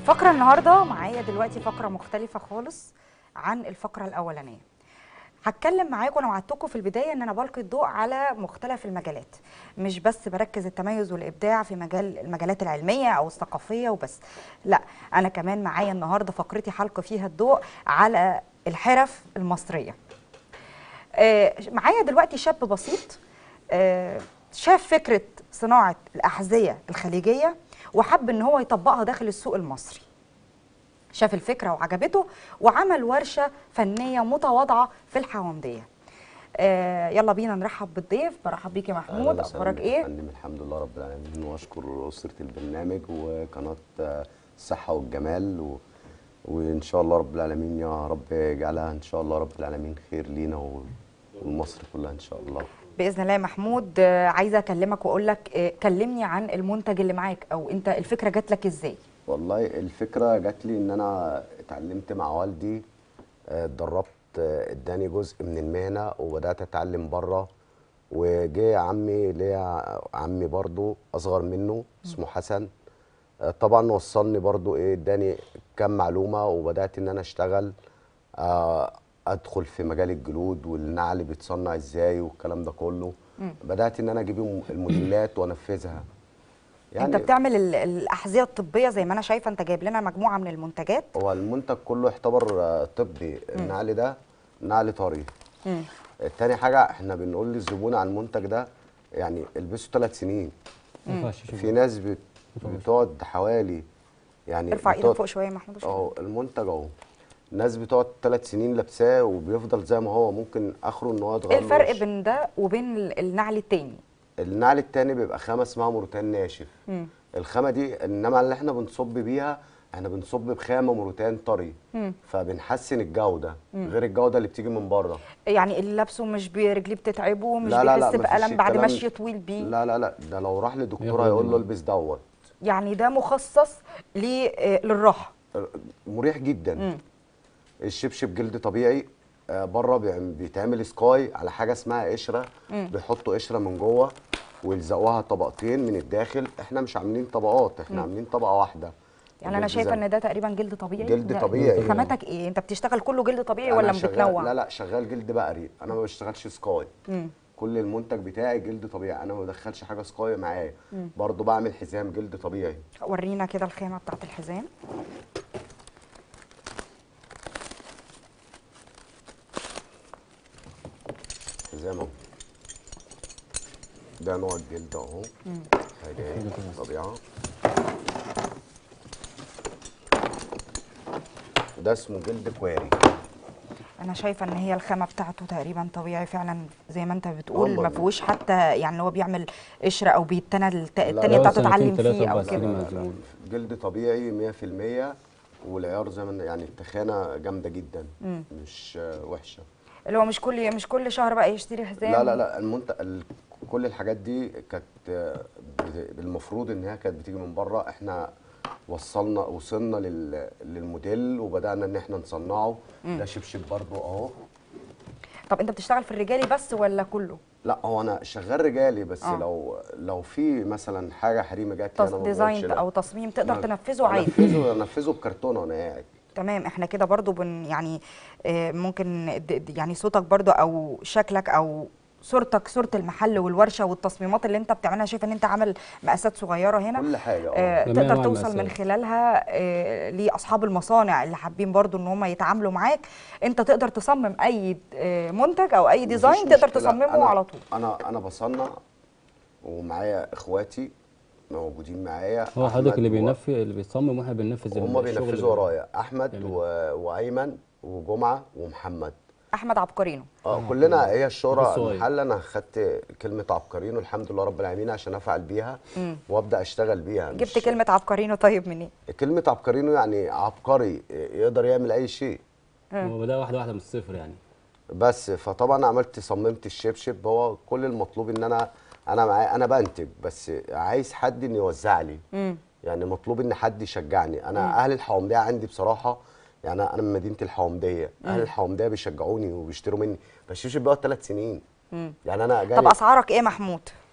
فقرة النهاردة معايا دلوقتي فقرة مختلفة خالص عن الفقرة الأولانية هتكلم معاكم انا وعدتكم في البدايه ان انا بلقي الضوء على مختلف المجالات مش بس بركز التميز والابداع في مجال المجالات العلميه او الثقافيه وبس لا انا كمان معايا النهارده فقرتي حلقه فيها الضوء على الحرف المصريه آه، معايا دلوقتي شاب بسيط آه، شاف فكره صناعه الاحذيه الخليجيه وحب ان هو يطبقها داخل السوق المصري شاف الفكره وعجبته وعمل ورشه فنيه متواضعه في الحوامديه آه يلا بينا نرحب بالضيف برحب بيك يا محمود أهلاً وسهلاً اخبارك بك ايه يا فندم الحمد لله رب العالمين واشكر اسره البرنامج وقناه آه، الصحه والجمال و... وان شاء الله رب العالمين يا رب يجعلها ان شاء الله رب العالمين خير لينا و- والمصر كلها ان شاء الله باذن الله يا محمود آه عايزه اكلمك واقول لك آه كلمني عن المنتج اللي معاك او انت الفكره جات لك ازاي والله الفكره جات لي ان انا اتعلمت مع والدي آه، اتدربت آه، اداني جزء من المهنه وبدات اتعلم بره وجه عمي ليا عمي برضو اصغر منه اسمه حسن آه، طبعا وصلني برضو ايه اداني كام معلومه وبدات ان انا اشتغل آه، ادخل في مجال الجلود والنعل بيتصنع ازاي والكلام ده كله بدات ان انا اجيب الم- الموديلات وانفذها انت بتعمل ال- الاحذيه الطبيه زي ما انا شايفه انت جايب لنا مجموعه من المنتجات هو المنتج كله يعتبر آه، طبي النعل ده نعل طري مم. تاني حاجة احنا بنقول للزبون على المنتج ده يعني البسه ثلاث سنين ما ينفعش شوف في ناس بت- بتقعد حوالي يعني ارفع ايدك بتقعد- فوق شويه يا محمود عشان- اهو المنتج اهو ناس بتقعد ثلاث سنين لابساه وبيفضل زي ما هو ممكن اخره ان هو يتغير ايه الفرق له وش. بين ده وبين ال- النعل التاني النعل التاني بيبقى خامة اسمها موريتان ناشف مم. الخامة دي انما اللي احنا بنصب بيها احنا بنصب بخامة موريتان طري مم. فبنحسن الجودة غير الجودة اللي بتيجي من بره يعني اللي لابسه مش برجليه بتتعبه مش لا لا لا بيحس مفيش بألم بعد الكلام- مشي طويل بيه لا لا لا ده لو راح لدكتور ياخد هيقول له ال- البس دوت يعني ده مخصص ل- آه، للراحه مريح جدا مم. الشبشب جلد طبيعي آه، بره بيعم- بيتعمل سكاي على حاجه اسمها قشره بيحطوا قشره من جوه ويلزقوها طبقتين من الداخل احنا مش عاملين طبقات احنا عاملين طبقه واحده يعني انا الجلد شايفه زي- ان ده تقريبا جلد طبيعي جلد ده- طبيعي. خاماتك ايه انت بتشتغل كله جلد طبيعي أنا ولا شغال- بتنوع لا لا شغال جلد بقري انا ما بشتغلش سكاي مم. كل المنتج بتاعي جلد طبيعي انا ما بدخلش حاجه سكاي معايا برضو بعمل حزام جلد طبيعي ورينا كده الخامه بتاعت الحزام حزام اهو ده نوع الجلد اهو حاجه اهي طبيعه ده اسمه جلد كواري انا شايفه ان هي الخامه بتاعته تقريبا طبيعي فعلا زي ما انت بتقول والله. ما فيهوش حتى يعني اللي هو بيعمل قشره او بيتنى الت- التانيه لا، بتاعته سنتين اتعلم تلاتة فيه او أربع كده سنين. لا، لا، مزبوط. جلد طبيعي 100% والعيار زي ما يعني التخانه جامده جدا مش آه، وحشه اللي هو مش كل مش كل شهر بقى يشتري حزام لا لا لا المنتج ال... كل الحاجات دي كانت آه، ب- المفروض ان هي كانت بتيجي من بره احنا وصلنا وصلنا لل... للموديل وبدانا ان احنا نصنعه ده شبشب برضو اهو طب انت بتشتغل في الرجالي بس ولا كله لا هو انا شغال رجالي بس آه. لو لو في مثلا حاجه حريمه جات لي تص- انا ما بقولش ديزاين لا. او تصميم تقدر أنا- تنفذه عادي انفذه انفذه بكرتونه وانا قاعد تمام احنا كده برضو بن يعني آه، ممكن د- د- يعني صوتك برضو او شكلك او صورتك صورة المحل والورشة والتصميمات اللي انت بتعملها شايف ان انت عامل مقاسات صغيرة هنا كل حاجه اه آه، جميع تقدر أنواع توصل من المقاسات. خلالها آه، لاصحاب المصانع اللي حابين برضو ان هم يتعاملوا معاك انت تقدر تصمم اي آه، منتج او اي ديزاين مفيش تقدر مشكلة. تصممه أنا على طول انا انا بصنع ومعايا اخواتي موجودين معايا هو حضرتك أحمد اللي و- بينفذ اللي بيصمم واحنا بننفذ وهم الشغل بينفذوا اللي- ورايا احمد جميل. و... وايمن وجمعه ومحمد احمد عبقرينو اه كلنا هي الشهرة الصغير. المحل انا خدت كلمة عبقريين والحمد لله رب العالمين عشان افعل بيها وابدا اشتغل بيها جبت مش- كلمة عبقرينو طيب منين كلمة عبقرينه يعني عبقري يقدر يعمل اي شيء هو بدأ واحده واحده من الصفر يعني بس فطبعا عملت صممت الشبشب هو كل المطلوب ان انا انا معايا انا بنتج بس عايز حد ان يوزع لي مم. يعني مطلوب ان حد يشجعني انا اهل الحومديه عندي بصراحه يعني انا من مدينه الحومديه اهل الحومديه بيشجعوني وبيشتروا مني بس الشبشب بيقعد ثلاث سنين مم. يعني انا طب جالي اسعارك ايه يا محمود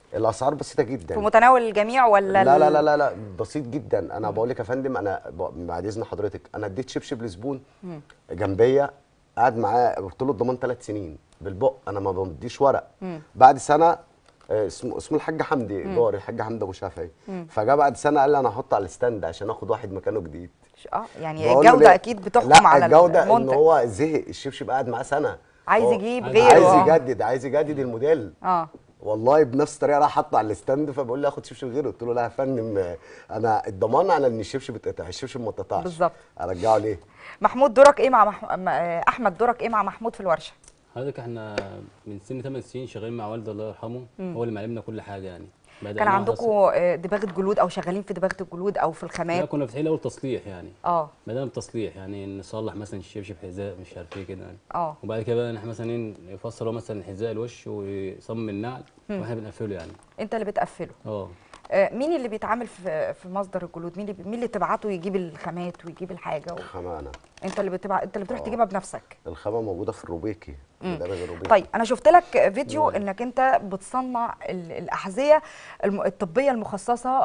الاسعار بسيطه جدا في متناول الجميع ولا لا لا ال- لا لا لا بسيط جدا انا بقول لك يا فندم انا ب- بعد اذن حضرتك انا اديت شبشب لزبون جنبيا قعد معاه قلت له الضمان ثلاث سنين بالبق انا ما بمضيش ورق بعد سنه آه، اسمه اسمه الحاج حمدي جاري الحاج حمدي ابو شافعي فجاء بعد سنه قال لي انا هحطه على الستاند عشان اخد واحد مكانه جديد اه يعني بقول له الجوده ليه؟ اكيد بتحكم لا على الجوده ان المنتج هو زهق الشبشب قاعد معاه سنه عايز هو يجيب عايز- غيره عايز آه. يجدد عايز يجدد الموديل اه والله بنفس الطريقه راح حطه على الستاند فبقول لي اخد شبشب غيره قلت له لا يا فندم آه، انا الضمان على ان الشبشب يتقطع الشبشب ما اتقطعش بالظبط. ارجعه ليه محمود دورك ايه مع مح... م- آه، احمد دورك ايه مع محمود في الورشه حضرتك احنا من سن 8 سنين شغالين مع والدي الله يرحمه هو اللي معلمنا كل حاجه يعني كان بدأنا واحنا عندكم آه، دباغه جلود او شغالين في دباغه الجلود او في لا الخامات كنا فاتحين الاول تصليح يعني اه بدأنا بتصليح يعني نصلح مثلا الشبشب حذاء مش عارف ايه كده يعني اه وبعد كده بقى احنا مثلا ايه يفصل هو مثلا حذاء الوش ويصمم النعل واحنا بنقفله يعني انت اللي بتقفله اه آه، مين اللي بيتعامل في في مصدر الجلود مين اللي مين اللي تبعته يجيب الخامات ويجيب الحاجه و... الخامه انا انت اللي بتبع انت اللي بتروح تجيبها بنفسك الخامه موجوده في الروبيكي مدرج الروبيكي طيب انا شفت لك فيديو انك انت بتصنع ال- الاحذيه الم- الطبيه المخصصه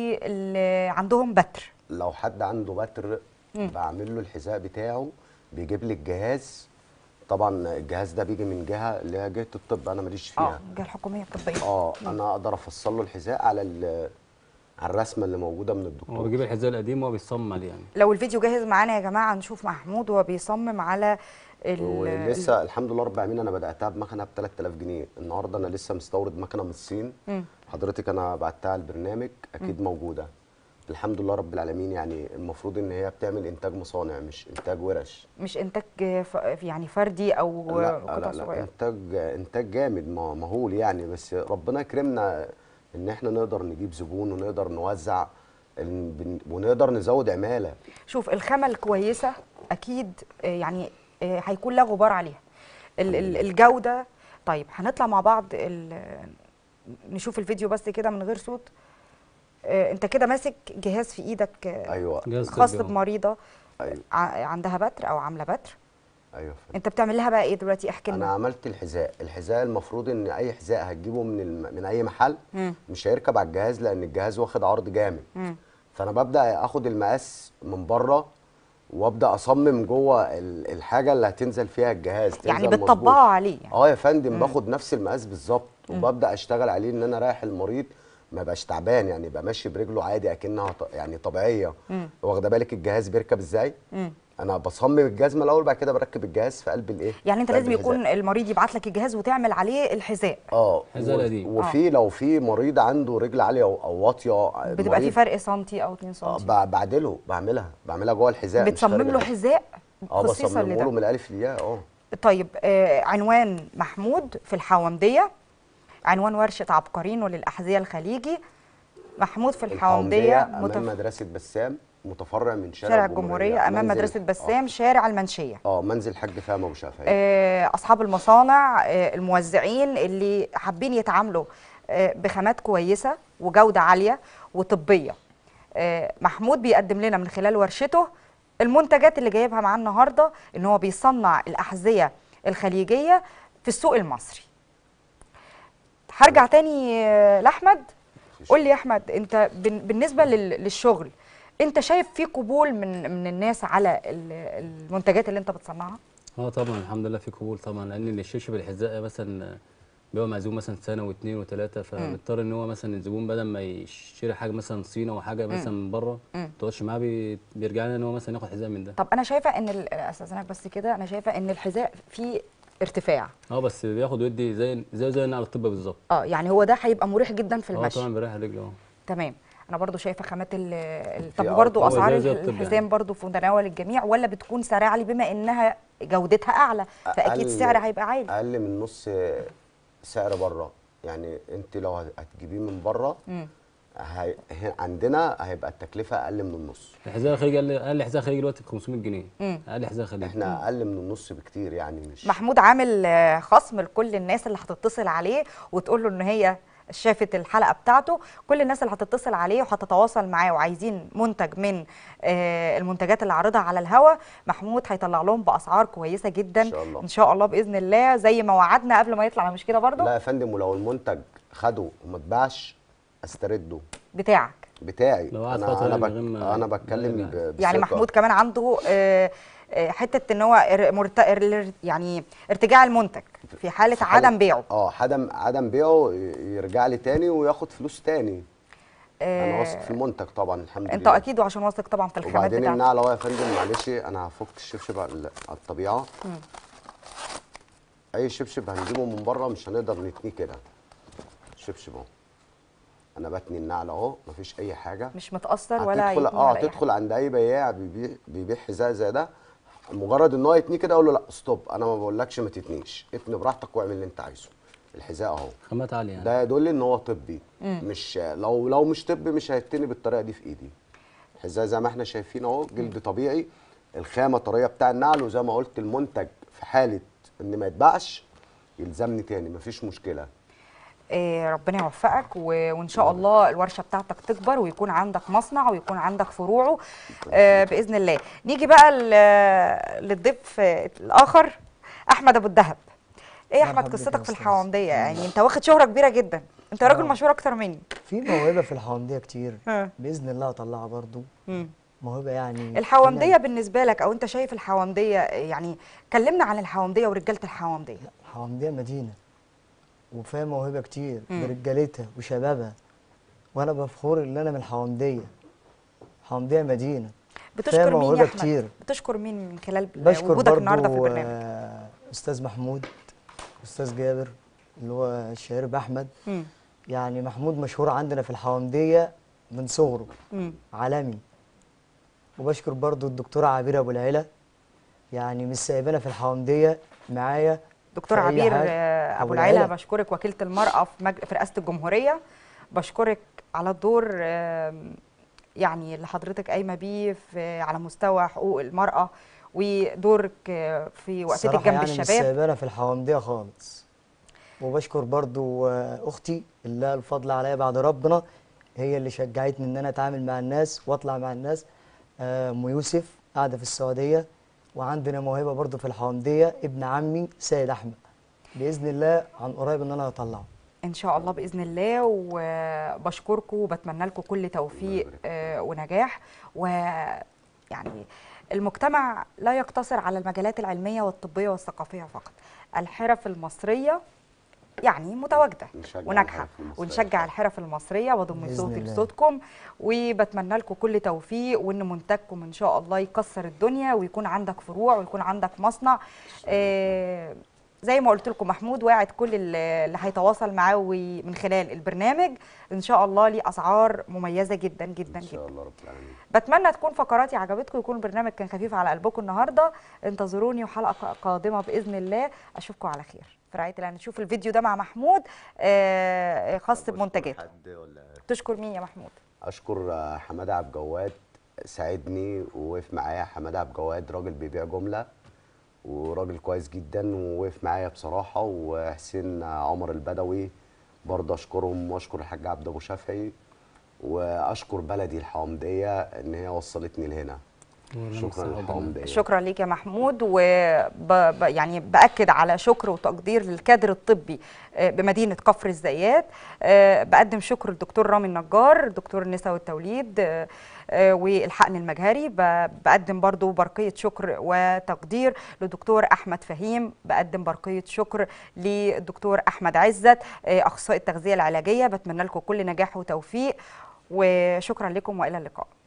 للي عندهم بتر لو حد عنده بتر بعمل له الحذاء بتاعه بيجيب لي الجهاز طبعا الجهاز ده بيجي من جهه اللي هي جهه الطب انا ماليش اه فيها الجهه الحكوميه الطبيه اه انا اقدر افصل له الحذاء على ال- على الرسمه اللي موجوده من هو الدكتور بيجيب الحذاء القديم وهو بيصمم عليه يعني لو الفيديو جاهز معانا يا جماعه نشوف محمود وهو بيصمم على ال- ولسه الحمد لله رب العالمين انا بداتها بمكنه ب 3000 جنيه النهارده انا لسه مستورد مكنه من الصين حضرتك انا بعتها على البرنامج اكيد موجوده الحمد لله رب العالمين يعني المفروض ان هي بتعمل انتاج مصانع مش انتاج ورش مش انتاج ف- يعني فردي او لا قطع لا لا صغيره انتاج انتاج جامد ما- مهول يعني بس ربنا يكرمنا ان احنا نقدر نجيب زبون ونقدر نوزع ال- بن- ونقدر نزود عماله شوف الخامه الكويسه اكيد آه، يعني آه، هيكون لا غبار عليها ال- ال- الجوده طيب هنطلع مع بعض ال- نشوف الفيديو بس كده من غير صوت آه، انت كده ماسك جهاز في ايدك آه، ايوه جهاز خاص طبي أهو. بمريضه ايوه ع- عندها بتر او عامله بتر ايوه فندم. انت بتعمل لها بقى ايه دلوقتي احكي انا لنا عملت الحذاء الحذاء المفروض ان اي حذاء هتجيبه من الم... من اي محل مم. مش هيركب على الجهاز لان الجهاز واخد عرض جامد مم. فانا ببدا اخد المقاس من بره وابدا اصمم جوه ال- الحاجه اللي هتنزل فيها الجهاز يعني تنزل مظبوط. بتطبقه عليه يعني. اه يا فندم باخد نفس المقاس بالظبط وببدا اشتغل عليه ان انا رايح المريض ما يبقاش تعبان يعني يبقى ماشي برجله عادي اكنها ط- يعني طبيعيه واخده بالك الجهاز بيركب ازاي مم. انا بصمم الجزمه الاول بعد كده بركب الجهاز في قلب الايه يعني انت في قلب لازم الحذاء. يكون المريض يبعت لك الجهاز وتعمل عليه الحذاء اه حذاء و- القديم. وفي لو في مريض عنده رجل عاليه او أو واطيه بتبقى في مريض- فرق سنتي او 2 آه، سنتي ب- بعدله بعملها بعملها جوه الحذاء مش بتصمم خارج له الحذاء. حذاء اه خصيصا بصممه له لده من الالف للياء اه طيب آه عنوان محمود في الحومديه عنوان ورشه عبقرين للاحذيه الخليجي محمود في الحومديه امام متف... مدرسه بسام متفرع من شارع, شارع الجمهوريه امام منزل- مدرسه بسام شارع المنشيه اه, آه منزل حاج فهم ابو شافعي آه، اصحاب المصانع آه، الموزعين اللي حابين يتعاملوا آه، بخامات كويسه وجوده عاليه وطبيه آه، محمود بيقدم لنا من خلال ورشته المنتجات اللي جايبها معاه النهارده ان هو بيصنع الاحذيه الخليجيه في السوق المصري هرجع تاني آه، لاحمد قول لي يا احمد انت بن- بالنسبه لل- للشغل انت شايف في قبول من من الناس على ال- المنتجات اللي انت بتصنعها اه طبعا الحمد لله في قبول طبعا لان الشبشب الحذاء مثلا بيبقى معزوم مثلا سنه واثنين وثلاثه فبيضطر ان هو مثلا الزبون بدل ما يشتري حاجه مثلا صيني او حاجه مثلا من بره ما تقعدش معاه بي- بيرجع لنا ان هو مثلا ياخد حذاء من ده طب انا شايفه ان ال- استاذنك بس كده انا شايفه ان الحذاء فيه ارتفاع اه بس بياخد ويدي زي زي زي النقل الطبي بالظبط اه يعني هو ده هيبقى مريح جدا في اه المشي طبعا بيريح الرجل اه تمام انا برضو شايفه خامات ال- ال- في طب أرقام برضو اسعار زي- زي ال- الطب الحزام يعني. برضو في متناول الجميع ولا بتكون سعرها عالي بما انها جودتها اعلى فاكيد أقل- السعر هيبقى عالي اقل من نص سعر بره يعني انت لو هتجيبيه من بره هي... هي- عندنا هيبقى التكلفه اقل من النص الحذاء الخارجي اقل اقل حذاء خارجي دلوقتي ب 500 جنيه اقل حذاء خارجي احنا اقل من النص بكتير يعني مش محمود عامل آه، خصم لكل الناس اللي هتتصل عليه وتقول له ان هي شافت الحلقه بتاعته كل الناس اللي هتتصل عليه وهتتواصل معاه وعايزين منتج من آه، المنتجات اللي عارضها على الهوا محمود هيطلع لهم باسعار كويسه جدا إن شاء الله. ان شاء الله باذن الله زي ما وعدنا قبل ما يطلع مش كده برضو لا يا فندم ولو المنتج خده وما اتباعش استرده بتاعك بتاعي لو قعد انا فترة انا, من بك... غير ما- انا ما بتكلم يرجع. ب... يعني بثقة. محمود كمان عنده آه، آه، حته ان هو ار- مرت... ار- يعني ارتجاع المنتج في حاله في حالة- عدم بيعه اه عدم عدم بيعه ي- يرجع لي تاني وياخد فلوس تاني انا واثق في المنتج طبعا الحمد انت لله اكيد وعشان واثق طبعا في الخامات وبعدين بتاعتك النعل اهو يا فندم معلش انا هفك الشبشب على على الطبيعه اي شبشب هنجيبه من بره مش هنقدر نتنيه كده شبشب اهو انا بتني النعل اهو مفيش اي حاجه مش متاثر ولا هتدخل يتني اه ولا أي هتدخل عند اي بياع بيبيع بيبيع حذاء زي ده مجرد ان هو يتنيه كده اقول له لا ستوب انا ما بقولكش ما تتنيش اتني براحتك واعمل اللي انت عايزه الحذاء اهو خامات عاليه يعني ده يدل ان هو طبي مش لو لو مش طبي مش هيتني بالطريقه دي في ايدي الحذاء زي ما احنا شايفين اهو جلد طبيعي الخامه طريه بتاع النعل وزي ما قلت المنتج في حاله ان ما يتباعش يلزمني تاني مفيش مشكله إيه ربنا يوفقك و- وان شاء الله الورشه بتاعتك تكبر ويكون عندك مصنع ويكون عندك فروعه آه باذن الله نيجي بقى ل- للضيف آه، الاخر احمد ابو الدهب ايه يا احمد مرحبا بك قصتك يا في أستاذ. الحوامديه يعني انت واخد شهره كبيره جدا انت راجل آه. مشهور اكتر مني في موهبه في الحوامديه كتير ها. باذن الله اطلعها برضو مم. موهبه يعني الحوامديه بالنسبه لك او انت شايف الحوامديه يعني كلمنا عن الحوامديه ورجاله الحوامديه الحوامديه مدينه وفيها موهبه كتير مم. برجالتها وشبابها وانا بفخور ان انا من الحوامديه حوامديه مدينه بتشكر مين موهبة يا احمد كتير. بتشكر مين من خلال بشكر وجودك النهارده في برضو البرنامج آه، استاذ محمود استاذ جابر اللي هو الشهير باحمد مم. يعني محمود مشهور عندنا في الحوامديه من صغره مم. عالمي وبشكر برضو الدكتورة عبير أبو العلا يعني مش سايبانا في الحوامدية معايا دكتور في أي عبير حاجة. آه، ابو العلا بشكرك وكيله المراه في, مج... في رئاسه الجمهوريه بشكرك على الدور آم، يعني اللي حضرتك قايمه بيه في على مستوى حقوق المراه ودورك آه، في وقفه الصراحة الجنب يعني مش الشباب سايبانا في الحوامدية خالص وبشكر برضو آه، أختي اللي لها الفضل عليا بعد ربنا هي اللي شجعتني إن أنا أتعامل مع الناس وأطلع مع الناس آه، أم يوسف قاعدة في السعودية وعندنا موهبة برضو في الحوامدية ابن عمي سيد أحمد بإذن الله عن قريب إن أنا أطلعه ان شاء الله باذن الله وبشكركم وبتمنى لكم كل توفيق آه، ونجاح ويعني المجتمع لا يقتصر على المجالات العلميه والطبيه والثقافيه فقط الحرف المصريه يعني متواجده نشجع وناجحه الحرف المصرية. ونشجع الحرف المصريه واضم بإذن صوتي الله. لصوتكم وبتمنى لكم كل توفيق وان منتجكم ان شاء الله يكسر الدنيا ويكون عندك فروع ويكون عندك مصنع آه زي ما قلت لكم محمود واعد كل اللي اللي هيتواصل معاه وي- من خلال البرنامج ان شاء الله ليه اسعار مميزه جدا جدا ان جدا شاء الله رب العالمين بتمنى تكون فقراتي عجبتكم يكون البرنامج كان خفيف على قلبكم النهارده انتظروني وحلقه قادمه باذن الله اشوفكم على خير في رعايه الله نشوف الفيديو ده مع محمود آه، خاص أشكر بمنتجاته حد ولا تشكر مين يا محمود اشكر آه، حماده عبد الجواد ساعدني ووقف معايا حماده عبد الجواد راجل بيبيع جمله وراجل كويس جدا ووقف معايا بصراحه وحسين عمر البدوي برضه اشكرهم واشكر الحاج عبد ابو شافعي واشكر بلدي الحومديه ان هي وصلتني لهنا وربنا شكرا يسعدك. للحومديه شكرا ليك يا محمود و يعني باكد على شكر وتقدير للكادر الطبي آه، بمدينه كفر الزيات آه، بقدم شكر للدكتور رامي النجار دكتور النساء والتوليد آه، آه، والحقن المجهري ب- بقدم برضو برقيه شكر وتقدير للدكتور احمد فهيم بقدم برقيه شكر للدكتور احمد عزت آه، اخصائي التغذيه العلاجيه بتمنى لكم كل نجاح وتوفيق وشكرا لكم والى اللقاء